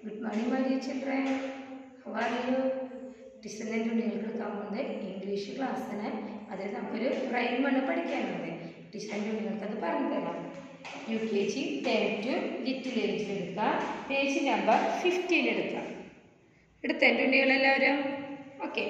Good morning, my dear children. How are you? ടീച്ചറിൻ്റെ കുട്ടികൾക്ക് എടുക്കാൻ പോകുന്നത് ഇംഗ്ലീഷ് ക്ലാസ്സിന് അതിൽ നമുക്കൊരു റൈമാണ് പഠിക്കാനുള്ളത് ടീച്ചറിൻ്റെ കുട്ടികൾക്ക് അത് പറഞ്ഞു തരാം U K G term two little ഏജിൽ എടുക്കാം പേജ് നമ്പർ ഫിഫ്റ്റീൻ എടുക്കാം എടുത്ത എൻ്റെ കുട്ടികളെല്ലാവരും ഓക്കെ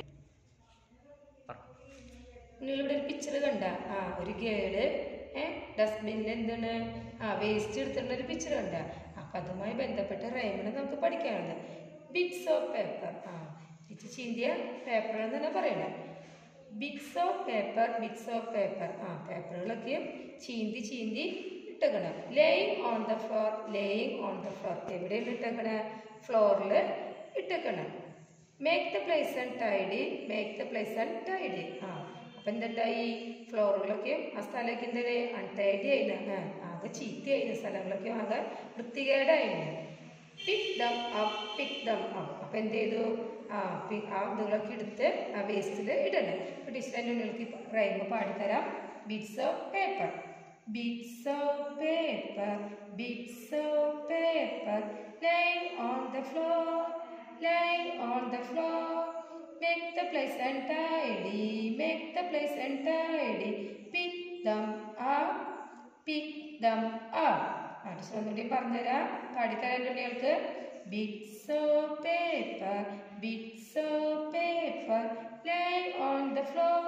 നിങ്ങളിവിടെ ഒരു പിക്ചർ കണ്ട ആ ഒരു ഗേള് ഏ ഡസ്റ്റ്ബിന്നിൽ എന്താണ് ആ വേസ്റ്റ് എടുത്തിട്ടുള്ള ഒരു പിക്ചർ കണ്ട അപ്പം അതുമായി ബന്ധപ്പെട്ട റൈമിന് നമുക്ക് പഠിക്കാനുണ്ട് ബിറ്റ്സ് ഓഫ് പേപ്പർ ആ ഇത് ചീന്തിയ പേപ്പർ എന്ന് തന്നെ പറയണേ bits of paper bits of paper ആ പേപ്പറുകളൊക്കെ ചീന്തി ചീന്തി ഇട്ടേക്കണം laying on the floor laying on the floor എവിടെയാണ് ഇട്ടേക്കണേ ഫ്ലോറിൽ ഇട്ടേക്കണം make the place and tidy make the place and tidy ആ അപ്പം എന്തുണ്ടായി ഫ്ലോറുകളൊക്കെ ആ സ്ഥലമൊക്കെ എന്താണ് അൺടൈഡി ആയിരുന്നു ആ ആകെ ചീത്തയായിരുന്നു സ്ഥലങ്ങളൊക്കെ ആകെ വൃത്തികേടായിരുന്നു pick them up pick them up അപ്പം എന്ത് ചെയ്തു ആ പി ആ ഇതുകളൊക്കെ എടുത്ത് ആ വേസ്റ്റിൽ ഇടണം അപ്പോൾ ടീച്ചറിൻ്റെ നിങ്ങൾക്ക് റൈമ പാടിത്തരാം bits of paper bits of paper bits of paper lying on the floor lying on the floor. Make the place and tidy, make the place and tidy. Pick them up, pick them up. അടുത്ത ഒന്നുകൂടി പറഞ്ഞുതരാം പാടിത്തരാൻ കുട്ടികൾക്ക് bits of paper bits of paper lying on the floor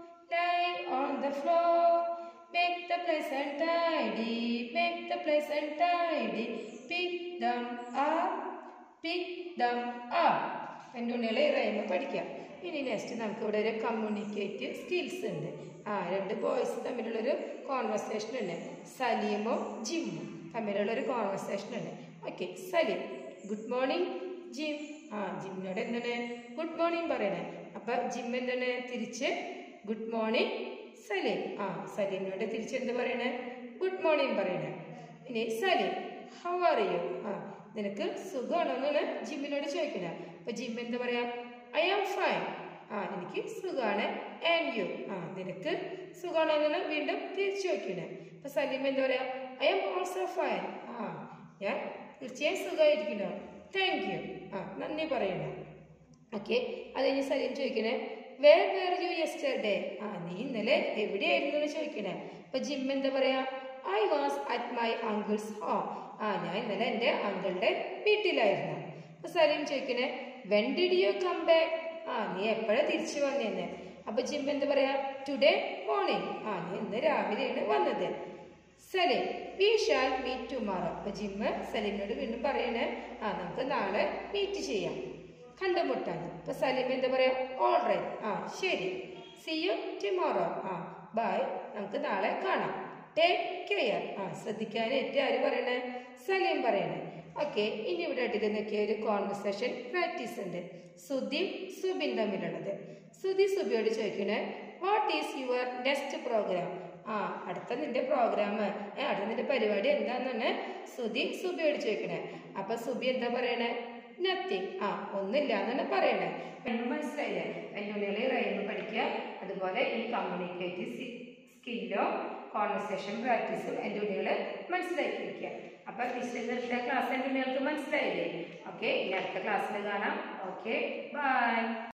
lying on the floor Make the place and tidy, make the place and tidy. Pick them up, pick them up. എൻ്റെ ഉണ്ണികളെ rhyme പഠിക്കാം ഇനി next നമുക്ക് ഇവിടെ ഒരു communicative skills ഉണ്ട് ആ രണ്ട് boys തമ്മിലുള്ളൊരു കോൺവെർസേഷൻ ഉണ്ട് സലീമും ജിമ്മും തമ്മിലുള്ളൊരു കോൺവെർസേഷൻ ഉണ്ട് okay Salim good morning Jim ആ ജിമ്മിനോട് എന്താണ് ഗുഡ് മോർണിംഗ് പറയണേ അപ്പം ജിം എന്താണ് തിരിച്ച് ഗുഡ് മോർണിംഗ് സലീം ആ സലീമിനോട് തിരിച്ച് എന്ത് പറയണേ ഗുഡ് മോർണിംഗ് പറയണേ ഇനി സലീം ഹൗ ആർ യു ആ നിനക്ക് സുഖമാണോ എന്നാണ് ജിമ്മിനോട് ചോദിക്കണേ അപ്പൊ ജിം എന്താ പറയാ ഐ ആം ഫൈൻ ആ എനിക്ക് സുഖമാണ് ആൻഡ് യു ആ നിനക്ക് സുഖമാണോ എന്നാണ് വീണ്ടും തിരിച്ചു ചോദിക്കണേ അപ്പൊ സലീം എന്താ പറയാ ഐ ആം ഓൾസോ ഫൈൻ ആ ഞാൻ തീർച്ചയായും സുഖമായിരിക്കണോ താങ്ക് യു ആ നന്ദി പറയണേ ഓക്കെ അത് കഴിഞ്ഞ് സലീം ചോദിക്കണേ വേർ വേർ യു യെസ്റ്റർഡേ ആ നീ ഇന്നലെ എവിടെയായിരുന്നു എന്ന് ചോദിക്കണേ അപ്പൊ ജിം എന്താ പറയാ I was at my uncle's home ആ ഞാൻ ഇന്നലെ എൻ്റെ അങ്കിളുടെ വീട്ടിലായിരുന്നു അപ്പൊ സലീം ചോദിക്കണേ when did you come back ആ നീ എപ്പോഴാ തിരിച്ചു വന്നേന്ന് അപ്പൊ ജിം എന്താ പറയാ ടുഡേ മോർണിംഗ് ആ നീ ഇന്ന് രാവിലെയാണ് വന്നത് Salim we shall meet tomorrow അപ്പൊ ജിമ്മ് സലീമിനോട് വീണ്ടും പറയണേ ആ നമുക്ക് നാളെ മീറ്റ് ചെയ്യാം കണ്ടുമുട്ടാൻ അപ്പൊ സലീം എന്താ പറയാ ഓൾ റൈറ്റ് ആ ശരി സി യു ടുമോറോ ആ ബൈ നമുക്ക് നാളെ കാണാം ടേക്ക് കെയർ ആ ശ്രദ്ധിക്കാൻ ഏറ്റവും ആര് പറയണേ സലീം പറയണേ ഓക്കെ ഇനി ഇവിടെ ഇട്ടിരുന്നൊക്കെ ഒരു കോൺവെർസേഷൻ പ്രാക്ടീസ് ഉണ്ട് സുധിയും സുബിൻ തമ്മിലുള്ളത് സുധി സുബിയോട് ചോദിക്കണേ what is your next programme ആ അടുത്ത നിന്റെ പ്രോഗ്രാം അടുത്ത നിന്റെ പരിപാടി എന്താന്നാണ് സുധി സുബിയോട് ചോദിക്കണേ അപ്പൊ സുബി എന്താ പറയണേ നത്തിങ് ആ ഒന്നില്ല എന്നാണ് പറയണേ എന്ന് മനസ്സിലായില്ലേ വെല്ലുവിളികളെ റൈമ് പഠിക്കുക അതുപോലെ ഈ കമ്മ്യൂണിക്കേറ്റീവ് സ്കില്ലോ കോൺവെർസേഷൻ പ്രാക്ടീസും എൻ്റെ കുട്ടികൾ മനസ്സിലാക്കി വയ്ക്കുക അപ്പം ടീച്ചർ ക്ലാസ് എൻ്റെ കുട്ടികൾക്ക് മനസ്സിലായില്ലേ ഓക്കെ ഇനി അടുത്ത ക്ലാസ്സിൽ കാണാം ഓക്കെ ബൈ